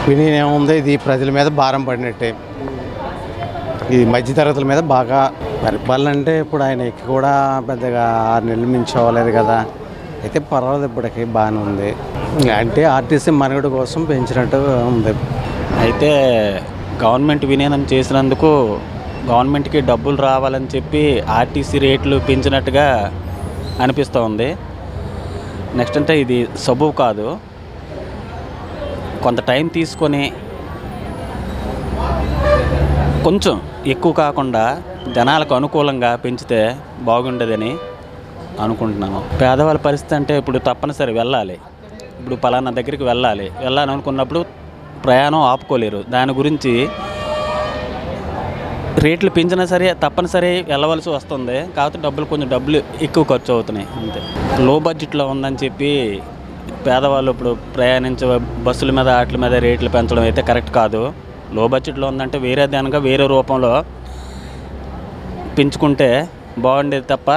opinion ఏముంది ఇది ప్రజల మీద భారం పడినట్టే ఇది మధ్యతరగతుల మీద బాగా పరిపాలన అంటే ఇప్పుడు ఆయన ఎక్కి కూడా పెద్దగా ఆరు నెలలు మించి అవ్వలేదు కదా అయితే పర్వాలేదు ఇప్పటికి బాగానే ఉంది అంటే ఆర్టీసీ మనుగడ కోసం పెంచినట్టు ఉంది అయితే గవర్నమెంట్ విలీనం చేసినందుకు గవర్నమెంట్కి డబ్బులు రావాలని చెప్పి ఆర్టీసీ రేట్లు పెంచినట్టుగా అనిపిస్తూ ఉంది నెక్స్ట్ అంటే ఇది సబు కాదు కొంత టైం తీసుకొని కొంచెం ఎక్కువ కాకుండా జనాలకు అనుకూలంగా పెంచితే బాగుండేదని అనుకుంటున్నాను పేదవాళ్ళ పరిస్థితి అంటే ఇప్పుడు తప్పనిసరి వెళ్ళాలి ఇప్పుడు పలానా దగ్గరికి వెళ్ళాలి వెళ్ళాలి అనుకున్నప్పుడు ప్రయాణం ఆపుకోలేరు దాని గురించి రేట్లు పెంచినా సరే తప్పనిసరి వెళ్ళవలసి వస్తుంది కాకపోతే డబ్బులు కొంచెం డబ్బులు ఎక్కువ ఖర్చు అవుతున్నాయి అంతే లో బడ్జెట్లో ఉందని చెప్పి పేదవాళ్ళు ఇప్పుడు ప్రయాణించే బస్సుల మీద వాటి మీద రేట్లు పెంచడం అయితే కరెక్ట్ కాదు లో బడ్జెట్లో ఉందంటే వేరే దానిగా వేరే రూపంలో పెంచుకుంటే బాగుండేది తప్ప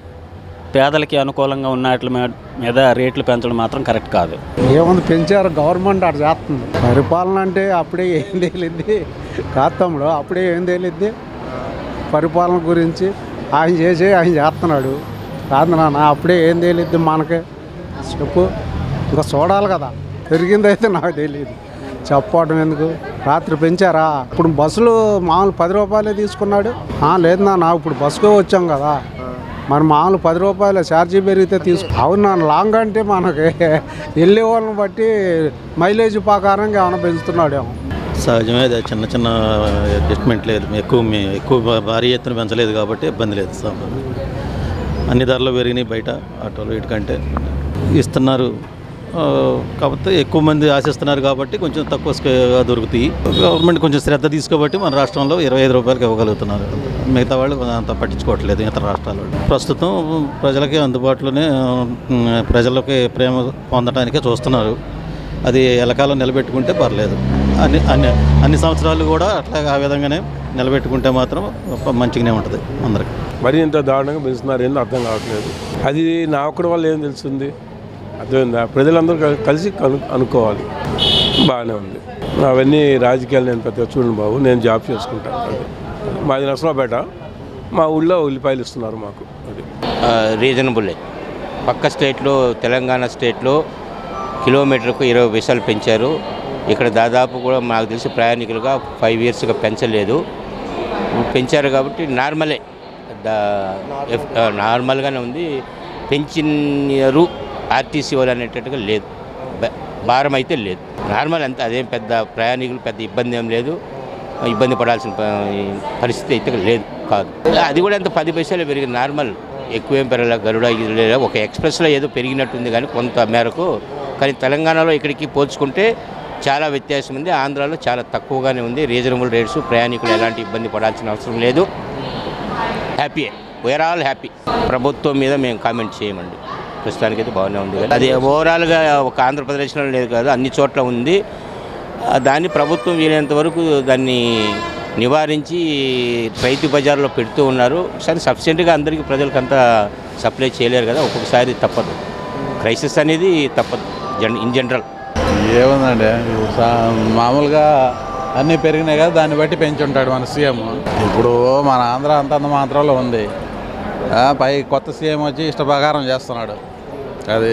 పేదలకి అనుకూలంగా ఉన్న వాటి మీద మీద రేట్లు పెంచడం మాత్రం కరెక్ట్ కాదు ఏముంది పెంచారు గవర్నమెంట్ అటు చేస్తుంది పరిపాలన అంటే అప్పుడే ఏం తేలిద్ది కాదు తమ్ముడు అప్పుడే ఏం తేలిద్ది పరిపాలన గురించి ఆయన చేసి ఆయన చేస్తున్నాడు కాదు నాన్న అప్పుడే ఏం తేలిద్ది మనకి చెప్పు ఇంకా చూడాలి కదా పెరిగిందైతే నాకు తెలియదు చెప్పడం ఎందుకు రాత్రి పెంచారా ఇప్పుడు బస్సులు మామూలు పది రూపాయలే తీసుకున్నాడు "ఆ, లేదు నాన్న ఇప్పుడు బస్సుకే వచ్చాం కదా మరి మామూలు పది రూపాయల ఛార్జీ పెరిగితే తీసుకు అవును నాన్న లాంగ్ అంటే మనకి వెళ్ళే వాళ్ళని బట్టి మైలేజ్ ప్రకారంగా ఏమైనా పెంచుతున్నాడేమో సహజమే అది చిన్న చిన్న అడ్జస్ట్మెంట్ లేదు ఎక్కువ మీ- ఎక్కువ భారీ ఎత్తున పెంచలేదు కాబట్టి ఇబ్బంది లేదు సామాన్ అన్ని ధరలు పెరిగినాయి బయట ఆటోలు వీటికంటే ఇస్తున్నారు ఆ, కాకపోతే ఎక్కువ మంది ఆశిస్తున్నారు కాబట్టి కొంచెం తక్కువ స్కేగా దొరుకుతాయి గవర్నమెంట్ కొంచెం శ్రద్ధ తీసుకోబట్టి మన రాష్ట్రంలో ఇరవై ఐదు రూపాయలకి ఇవ్వగలుగుతున్నారు మిగతా వాళ్ళు అంత పట్టించుకోవట్లేదు ఇతర రాష్ట్రాల వాళ్ళు ప్రస్తుతం ప్రజలకి అందుబాటులోనే ఉమ్, ప్రజలకి ప్రేమ పొందడానికే చూస్తున్నారు అది ఎలకాలం నిలబెట్టుకుంటే పర్లేదు అన్ని అన్ని అన్ని సంవత్సరాలు కూడా అట్లా ఆ విధంగానే నిలబెట్టుకుంటే మాత్రం మంచిగానే ఉంటుంది అందరికి మరీ ఇంత దారుణంగా పెంచుతున్నారు ఏందో అర్థం కావట్లేదు అది నా ఒక్కడి వల్ల ఏం తెలుస్తుంది అర్థమైందా ప్రజలందరూ కల్- కలిసి కను అనుకోవాలి బాగానే ఉంది అవన్నీ రాజకీయాలు నేను పెద్దగా చూడండి బాబు నేను జాబ్ చేసుకుంటాను అది మాది నర్సరావుపేట మా ఊళ్ళో ఉల్లిపాయలు ఇస్తున్నారు మాకు అది రీజనబుల్ పక్క స్టేట్లో తెలంగాణ స్టేట్లో కిలోమీటర్కు ఇరవై పైసలు పెంచారు ఇక్కడ దాదాపు కూడా నాకు తెలిసి ప్రయాణికులుగా ఫైవ్ ఇయర్స్గా పెంచలేదు పెంచారు కాబట్టి నార్మలే దా- ఎఫ్- ఆ, నార్మల్గానే ఉంది పెంచినారు ఆర్టీసీ వాళ్ళు అనేటట్టుగా లేదు బ- భారం అయితే లేదు నార్మల్ అంతే అదేం పెద్ద ప్రయాణికులు పెద్ద ఇబ్బంది ఏం లేదు ఇబ్బంది పడాల్సిన ప- పరిస్థితి అయితే లేదు కాదు అది కూడా ఎంత పది పైసలు పెరిగింది నార్మల్ ఎక్కువేం పెరగలే గరుడ ఇది లేదా ఒక ఎక్స్ప్రెస్లో ఏదో పెరిగినట్టుంది కానీ కొంత మేరకు కానీ తెలంగాణలో ఇక్కడికి పోల్చుకుంటే చాలా వ్యత్యాసం ఉంది ఆంధ్రాలో చాలా తక్కువగానే ఉంది రీజనబుల్ రేట్స్ ప్రయాణికులు ఎలాంటి ఇబ్బంది పడాల్సిన అవసరం లేదు హ్యాపీయే వేర్ ఆల్ హ్యాపీ ప్రభుత్వం మీద మేము కామెంట్ చేయమండి ప్రస్తుతానికి అయితే బాగానే ఉంది కానీ అది ఓవరాల్గా ఒక ఆంధ్రప్రదేశ్లో లేదు కాదు అన్ని చోట్ల ఉంది ఆ, దాన్ని ప్రభుత్వం వీలైనంత వరకు దాన్ని నివారించి రైతు బజార్లో పెడుతూ ఉన్నారు సరే సఫిషియెంట్గా అందరికీ ప్రజలకు అంతా సప్లై చేయలేరు కదా ఒక్కొక్కసారి తప్పదు క్రైసిస్ అనేది తప్పదు జన్ ఇన్ జనరల్ ఏముందండి ఇప్పుడు సా- మామూలుగా అన్నీ పెరిగినాయి కదా దాన్ని బట్టి పెంచుంటాడు మన సీఎం ఇప్పుడు మన ఆంధ్ర అంతంత మాత్రంలో ఉంది ఆ, పై కొత్త సీఎం వచ్చి ఇష్ట ప్రకారం చేస్తున్నాడు అది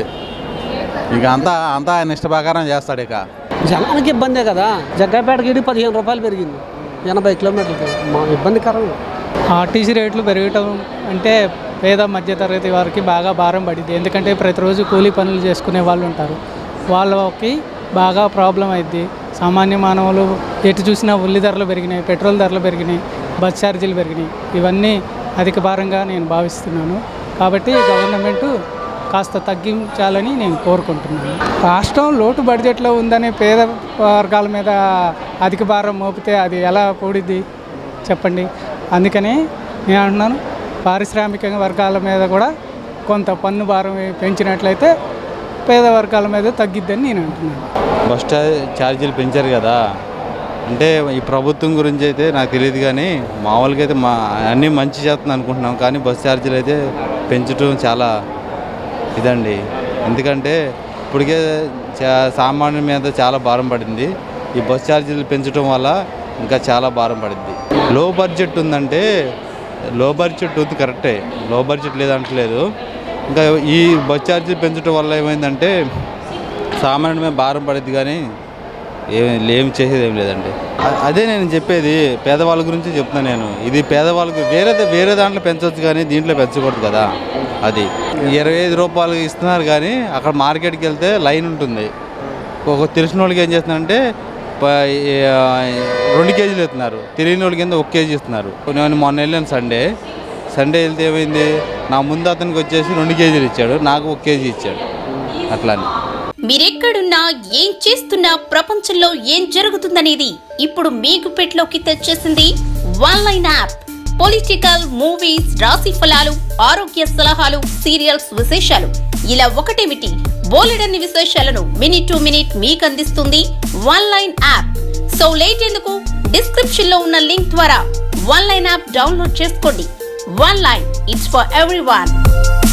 ఇక అంతా అంతా ఆయన ఇష్ట ప్రకారం చేస్తాడు ఇక జనానికి ఇబ్బందే కదా జగ్గాపేటకి ఇడి పదిహేను రూపాయలు పెరిగింది ఎనభై కిలోమీటర్లకి మా ఇబ్బందికరం ఆర్టీసీ రేట్లు పెరగటం అంటే పేద మధ్యతరగతి వారికి బాగా భారం పడింది ఎందుకంటే ప్రతిరోజు కూలీ పనులు చేసుకునే వాళ్ళు ఉంటారు వాళ్ళకి బాగా ప్రాబ్లం అయింది సామాన్య మానవులు ఎటు చూసినా ఉల్లి ధరలు పెరిగినాయి పెట్రోల్ ధరలు పెరిగినాయి బస్ ఛార్జీలు పెరిగినాయి ఇవన్నీ అధిక భారంగా నేను భావిస్తున్నాను కాబట్టి గవర్నమెంట్ కాస్త తగ్గించాలని నేను కోరుకుంటున్నాను రాష్ట్రం లోటు బడ్జెట్లో ఉందని పేద వర్గాల మీద అధిక భారం మోపితే అది ఎలా కూడిద్ది చెప్పండి అందుకని నేను అంటున్నాను పారిశ్రామిక వర్గాల మీద కూడా కొంత పన్ను భారం పెంచినట్లయితే పేద వర్గాల మీద తగ్గిద్దని నేను అంటున్నాను బస్ ఛా- ఛార్జీలు పెంచారు కదా అంటే ఈ ప్రభుత్వం గురించి అయితే నాకు తెలియదు కానీ మామూలుగా అయితే మా అన్నీ మంచి చేస్తుంది అనుకుంటున్నాం కానీ బస్ ఛార్జీలు అయితే పెంచడం చాలా ఇదండి ఎందుకంటే ఇప్పటికే చా- సామాన్యుల మీద చాలా భారం పడింది ఈ బస్ ఛార్జీలు పెంచడం వల్ల ఇంకా చాలా భారం పడుద్ది లో బడ్జెట్ ఉందంటే లో బడ్జెట్ ఉంది కరెక్టే లో బడ్జెట్ లేదంటలేదు ఇంకా ఈ బస్ ఛార్జీలు పెంచడం వల్ల ఏమైందంటే సామాన్యమే భారం పడుద్ది కానీ ఏం ఏం చేసేది ఏం లేదండి అ- అదే నేను చెప్పేది పేదవాళ్ళ గురించి చెప్తున్నాను నేను ఇది పేదవాళ్ళకి వేరే వేరే దాంట్లో పెంచవచ్చు కానీ దీంట్లో పెంచకూడదు కదా అది ఇరవై ఐదు రూపాయలు ఇస్తున్నారు కానీ అక్కడ మార్కెట్కి వెళ్తే లైన్ ఉంటుంది ఒక తెలిసిన వాళ్ళకి ఏం చేస్తున్నారంటే ప- ఈ, ఆ, రెండు కేజీలు ఇస్తున్నారు తెలియని వాళ్ళకి కింద ఒక కేజీ ఇస్తున్నారు నేను మొన్న వెళ్ళాను సండే సండే వెళ్తే ఏమైంది నా ముందు అతనికి వచ్చేసి రెండు కేజీలు ఇచ్చాడు నాకు ఒక కేజీ ఇచ్చాడు అట్లానే మీరెక్కడున్నా ఏం చేస్తున్నా ప్రపంచంలో ఏం జరుగుతుందనేది ఇప్పుడు మీ గుప్పెట్లోకి తెచ్చేసింది one line app political movies రాశి ఫలాలు ఆరోగ్య సలహాలు సీరియల్స్ విశేషాలు ఇలా ఒకటేమిటి బోలెడన్ని విశేషాలను మినిట్ టు మినిట్ మీకు అందిస్తుంది one line app so late ఎందుకు డిస్క్రిప్షన్ లో ఉన్న లింక్ ద్వారా వన్ లైన్ యాప్ డౌన్లోడ్ చేసుకోండి one line it's for every